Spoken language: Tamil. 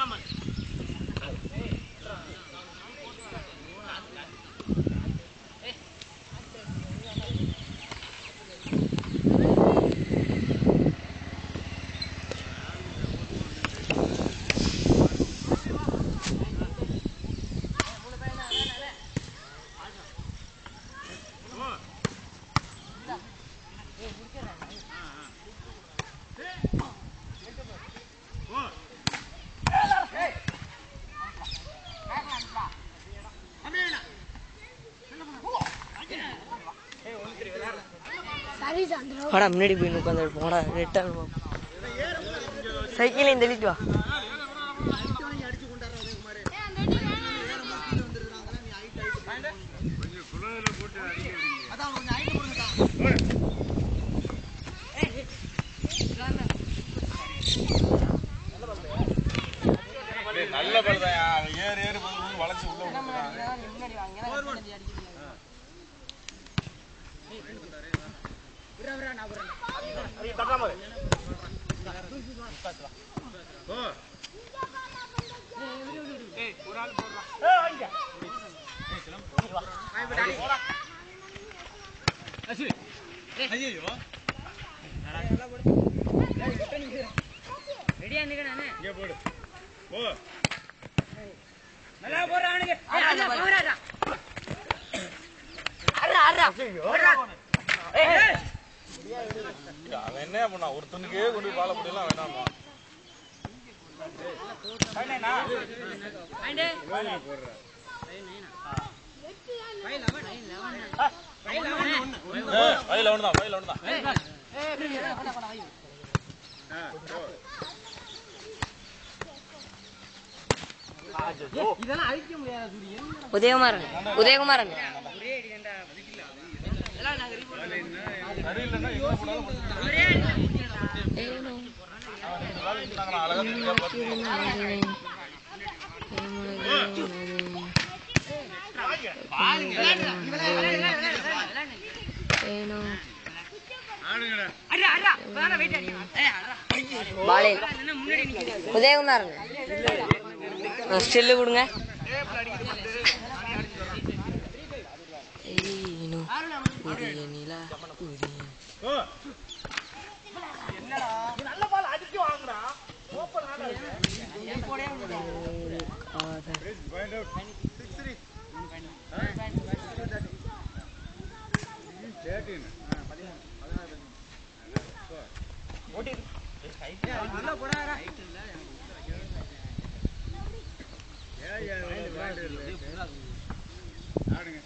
வாடா முன்னாடி போய் உட்காந்து போடா ரிட்டர்ன் சைக்கிளையும் தெளிட்டு வா நல்ல பழுதான் ஏறு ஏறு போது வளைச்சு உள்ள விட்டுறான். இங்கே போடு போ அவன் என்ன பண்ணா ஒருத்தனுக்கே கொண்டு போய் வாழ முடியலாம் வேணாமா வயல ஒன்று தான் வயல ஒன்று தான் உதயகுமாரன் உதயகுமாரன் சரியில்லைன்னா எங்க போனாலும் அவன் இருந்தாங்கன்னா அழகா தெரிஞ்சா பார்த்து பாலேன் உதயகுமாரன் ஸ்டில்லு கொடுங்க ஏனோ புதிய நிலா புதிய போ காதல் Find out. Six three. Thirteen. ஆடுங்க